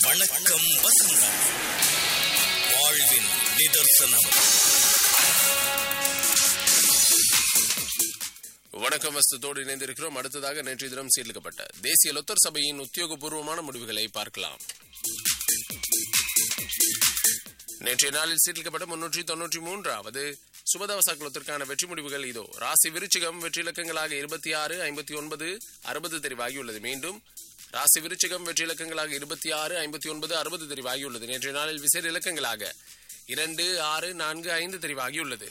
வணக்கம் வசந்தம் வாழ்வின் நிதர்சனம் வணக்கம் வசத்தோடு இணைந்திருக்கிறோம் அடுத்ததாக நேற்றைய தினம் சீர்லிக்கப்பட்ட தேசிய லொத்தர் சபையின் உத்தியோகபூர்வமான முடிவுகளை பார்க்கலாம் நேற்றைய நாளில் சீர்லிக்கப்பட்ட முன்னூற்றி தொன்னூற்றி மூன்றாவது சுபதவச குலத்திற்கான வெற்றி முடிவுகள் இதோ ராசி விருச்சிகம் வெற்றி இலக்கங்களாக இருபத்தி ஆறு ஐம்பத்தி ஒன்பது அறுபது தெரிவாகியுள்ளது மீண்டும் ராசி விருச்சிகம் வெற்றி இலக்கங்களாக இருபத்தி ஆறு ஐம்பத்தி ஒன்பது அறுபது தெரிவாகியுள்ளது நேற்றைய நாளில் விசேட இலக்கங்களாக இரண்டு ஆறு நான்கு ஐந்து தெரிவாகியுள்ளது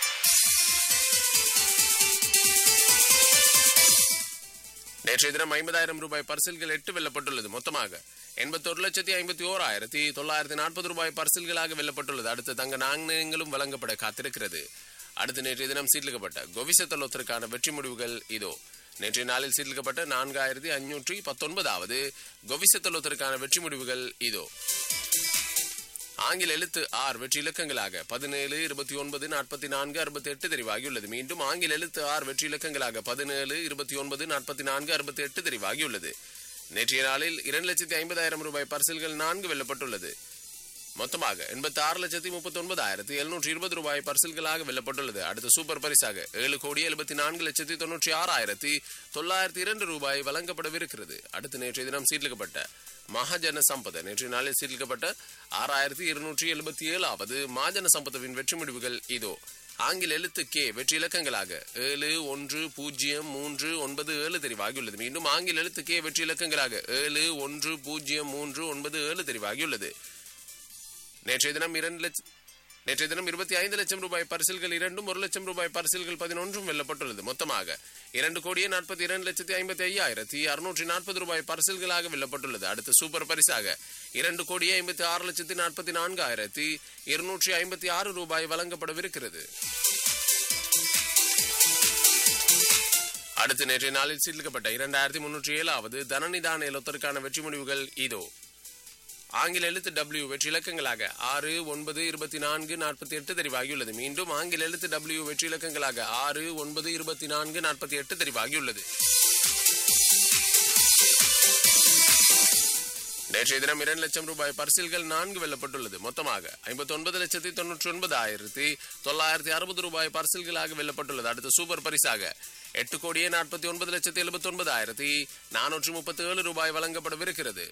நேற்றைய தினம் ஐம்பதாயிரம் ரூபாய் பரிசில்கள் எட்டு வெல்லப்பட்டுள்ளது மொத்தமாக எண்பத்தொரு லட்சத்தி ஐம்பத்தி ஓராயிரத்தி தொள்ளாயிரத்தி நாற்பது ரூபாய் பரிசில்களாக வெல்லப்பட்டுள்ளது அடுத்த தங்க நாணயங்களும் வழங்கப்பட காத்திருக்கிறது அடுத்து நேற்றைய தினம் சீர்லிக்கப்பட்ட கோவிசத்தலோத்திற்கான வெற்றி முடிவுகள் இதோ நேற்றைய நாளில் சீர்லிக்கப்பட்ட நான்காயிரத்தி ஐநூற்றி பத்தொன்பதாவது கோவிசத்தலோத்திற்கான வெற்றி முடிவுகள் இதோ ஆங்கில எழுத்து ஆர் வெற்றி இலக்கங்களாக பதினேழு இருபத்தி ஒன்பது நாற்பத்தி நான்கு அறுபத்தி எட்டு தெரிவாகியுள்ளது மீண்டும் ஆங்கில எழுத்து ஆர் வெற்றி இலக்கங்களாக பதினேழு இருபத்தி ஒன்பது நாற்பத்தி நான்கு அறுபத்தி எட்டு தெரிவாகியுள்ளது நேற்றைய நாளில் இரண்டு லட்சத்தி ஐம்பதாயிரம் ரூபாய் பரிசில்கள் நான்கு வெல்லப்பட்டுள்ளது மொத்தமாக எண்பத்தி ஆறு லட்சத்தி முப்பத்தி ஒன்பதாயிரத்தி எழுநூற்றி இருபது ரூபாய் பரிசில்களாக வெல்லப்பட்டுள்ளது அடுத்த சூப்பர் பரிசாக ஏழு கோடி எழுபத்தி நான்கு லட்சத்தி தொன்னூற்றி ஆறாயிரத்தி தொள்ளாயிரத்தி இரண்டு ரூபாய் வழங்கப்படவிருக்கிறது அடுத்து நேற்றைய தினம் சீர்லிக்கப்பட்ட மகாஜன சம்பத நேற்றைய நாளில் சீர்லிக்கப்பட்ட ஆறாயிரத்தி இருநூற்றி எழுபத்தி ஏழாவது மாஜன சம்பதவின் வெற்றி முடிவுகள் இதோ ஆங்கில எழுத்து கே வெற்றி இலக்கங்களாக ஏழு ஒன்று பூஜ்ஜியம் மூன்று ஒன்பது ஏழு தெரிவாகியுள்ளது மீண்டும் ஆங்கில எழுத்து கே வெற்றி இலக்கங்களாக ஏழு ஒன்று பூஜ்ஜியம் மூன்று ஒன்பது ஏழு தெரிவாகியுள்ளது நேற்றைய தினம் இரண்டு லட்சம் நேற்றைய தினம் இருபத்தி ஐந்து லட்சம் ரூபாய் பரிசில்கள் இரண்டும் ஒரு லட்சம் ரூபாய் பரிசில்கள் பதினொன்றும் வெல்லப்பட்டுள்ளது மொத்தமாக இரண்டு கோடியே நாற்பத்தி இரண்டு லட்சத்தி ஐம்பத்தி ஐயாயிரத்தி அறுநூற்றி நாற்பது ரூபாய் பரிசில்களாக வெல்லப்பட்டுள்ளது அடுத்த சூப்பர் பரிசாக இரண்டு கோடியே ஐம்பத்தி ஆறு லட்சத்தி நாற்பத்தி நான்காயிரத்தி இருநூற்றி ஐம்பத்தி ஆறு ரூபாய் வழங்கப்படவிருக்கிறது அடுத்து நேற்றைய நாளில் சீர்லிக்கப்பட்ட இரண்டாயிரத்தி முன்னூற்றி ஏழாவது தனநிதான இலத்திற்கான வெற்றி முடிவுகள் இதோ ஆங்கில எழுத்து டபிள்யூ வெற்றி இலக்கங்களாக ஆறு ஒன்பது இருபத்தி நான்கு நாற்பத்தி எட்டு தெரிவாகியுள்ளது மீண்டும் ஆங்கில எழுத்து டபிள்யூ வெற்றி இலக்கங்களாக ஆறு ஒன்பது இருபத்தி நான்கு நாற்பத்தி எட்டு தெரிவாகியுள்ளது நேற்றைய தினம் இரண்டு லட்சம் ரூபாய் பரிசில்கள் நான்கு வெல்லப்பட்டுள்ளது மொத்தமாக ஐம்பத்தி ஒன்பது லட்சத்தி தொன்னூற்றி ஒன்பது ஆயிரத்தி தொள்ளாயிரத்தி அறுபது ரூபாய் பரிசில்களாக வெல்லப்பட்டுள்ளது அடுத்த சூப்பர் பரிசாக எட்டு கோடியே நாற்பத்தி ஒன்பது லட்சத்தி எழுபத்தி ஒன்பது ஆயிரத்தி நானூற்றி முப்பத்தி ஏழு ரூபாய் வழங்கப்படவிருக்கிறது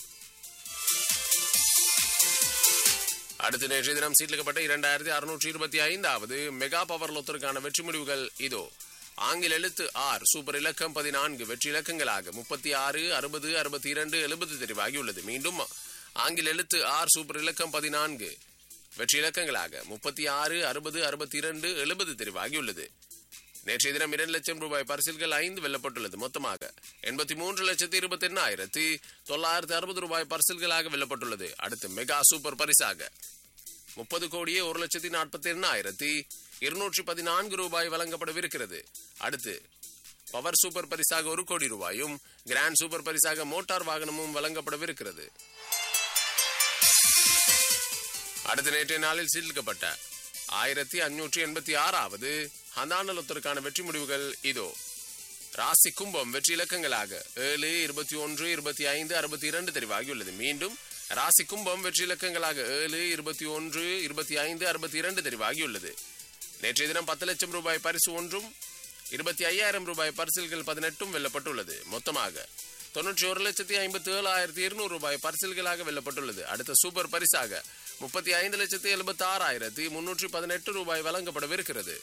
அடுத்து நேற்றைய தினம் சீட்லிக்கப்பட்ட இரண்டாயிரத்தி அறுநூற்றி இருபத்தி ஐந்தாவது மெகா பவர் லொத்திற்கான வெற்றி முடிவுகள் இதோ ஆங்கில எழுத்து ஆர் சூப்பர் இலக்கம் பதினான்கு வெற்றி இலக்கங்களாக முப்பத்தி ஆறு அறுபது அறுபத்தி இரண்டு எழுபது தெரிவாகியுள்ளது மீண்டும் ஆங்கில எழுத்து ஆர் சூப்பர் இலக்கம் பதினான்கு வெற்றி இலக்கங்களாக முப்பத்தி ஆறு அறுபது அறுபத்தி இரண்டு எழுபது தெரிவாகியுள்ளது நேற்றைய தினம் இரண்டு லட்சம் ரூபாய் பரிசில்கள் ஐந்து வெல்லப்பட்டுள்ளது மொத்தமாக எண்பத்தி மூன்று லட்சத்தி இருபத்தி எண்ணாயிரத்தி தொள்ளாயிரத்தி அறுபது ரூபாய் பரிசில்களாக வெல்லப்பட்டுள்ளது அடுத்து மெகா சூப்பர் பரிசாக முப்பது கோடியே ஒரு லட்சத்தி நாற்பத்தி எண்ணாயிரத்தி இருநூற்றி பதினான்கு ரூபாய் வழங்கப்படவிருக்கிறது அடுத்து பவர் சூப்பர் பரிசாக ஒரு கோடி ரூபாயும் கிராண்ட் சூப்பர் பரிசாக மோட்டார் வாகனமும் வழங்கப்படவிருக்கிறது அடுத்த நேற்றைய நாளில் சீர்லிக்கப்பட்ட ஆயிரத்தி அஞ்சூற்றி எண்பத்தி ஆறாவது ஹந்தானலத்திற்கான வெற்றி முடிவுகள் இதோ ராசி கும்பம் வெற்றி இலக்கங்களாக ஏழு இருபத்தி ஒன்று இருபத்தி ஐந்து அறுபத்தி இரண்டு தெரிவாகியுள்ளது மீண்டும் ராசி கும்பம் வெற்றி இலக்கங்களாக ஏழு இருபத்தி ஒன்று இருபத்தி ஐந்து அறுபத்தி இரண்டு தெரிவாகியுள்ளது நேற்றைய தினம் பத்து லட்சம் ரூபாய் பரிசு ஒன்றும் இருபத்தி ஐயாயிரம் ரூபாய் பரிசில்கள் பதினெட்டும் வெல்லப்பட்டுள்ளது மொத்தமாக தொன்னூற்றி ஒரு லட்சத்தி ஐம்பத்தி ஏழாயிரத்தி இருநூறு ரூபாய் பரிசில்களாக வெல்லப்பட்டுள்ளது அடுத்த சூப்பர் பரிசாக முப்பத்தி ஐந்து லட்சத்தி எழுபத்தி ஆறாயிரத்தி முன்னூற்றி பதினெட்டு ரூபாய் வழங்கப்படவிருக்கிறது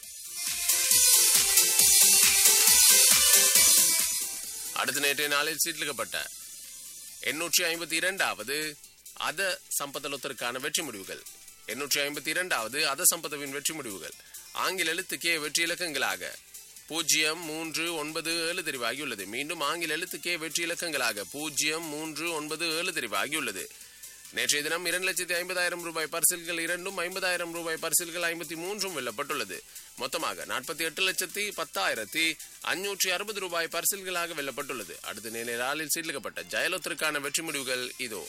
அடுத்த நேற்றைய நாளில் சீட்லிக்கப்பட்ட எண்ணூற்றி ஐம்பத்தி இரண்டாவது அத சம்பதலத்திற்கான வெற்றி முடிவுகள் எண்ணூற்றி ஐம்பத்தி இரண்டாவது அத சம்பதவின் வெற்றி முடிவுகள் ஆங்கில எழுத்து கே வெற்றி இலக்கங்களாக பூஜ்ஜியம் மூன்று ஒன்பது ஏழு தெரிவாகியுள்ளது மீண்டும் ஆங்கில எழுத்து கே வெற்றி இலக்கங்களாக பூஜ்ஜியம் மூன்று ஒன்பது ஏழு தெரிவாகியுள்ளது நேற்றைய தினம் இரண்டு லட்சத்தி ஐம்பதாயிரம் ரூபாய் பரிசில்கள் இரண்டும் ஐம்பதாயிரம் ரூபாய் பரிசில்கள் ஐம்பத்தி மூன்றும் வெல்லப்பட்டுள்ளது மொத்தமாக நாற்பத்தி எட்டு லட்சத்தி பத்தாயிரத்தி அஞ்சூற்றி அறுபது ரூபாய் பரிசில்களாக வெல்லப்பட்டுள்ளது அடுத்த நிலை நாளில் சீர்லிக்கப்பட்ட ஜெயலலித்திற்கான வெற்றி முடிவுகள் இதோ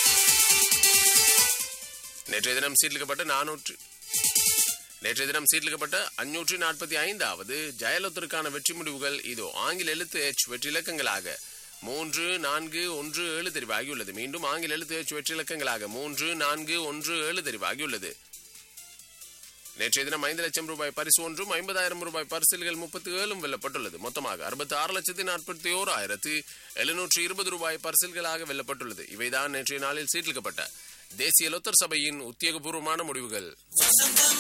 நேற்றைய தினம் சீர்லிக்கப்பட்ட நானூற்று நேற்றைய தினம் சீர்லிக்கப்பட்ட அஞ்சூற்றி நாற்பத்தி ஐந்தாவது ஜெயலலித்திற்கான வெற்றி முடிவுகள் இதோ ஆங்கில எழுத்து எச் வெற்றி இலக்கங்களாக மூன்று நான்கு ஒன்று ஏழு தெரிவாகியுள்ளது மீண்டும் ஆங்கில எழுத்து வெற்றி இலக்கங்களாக மூன்று நான்கு ஒன்று ஏழு தெரிவாகியுள்ளது நேற்றைய தினம் ஐந்து லட்சம் ரூபாய் பரிசு ஒன்றும் ஐம்பதாயிரம் ரூபாய் பரிசில்கள் முப்பத்தி ஏழும் வெல்லப்பட்டுள்ளது மொத்தமாக அறுபத்தி ஆறு லட்சத்தி நாற்பத்தி ஓராயிரத்தி எழுநூற்றி இருபது ரூபாய் பரிசில்களாக வெல்லப்பட்டுள்ளது இவைதான் நேற்றைய நாளில் சீர்லிக்கப்பட்ட தேசிய லொத்தர் சபையின் உத்தியோகபூர்வமான முடிவுகள்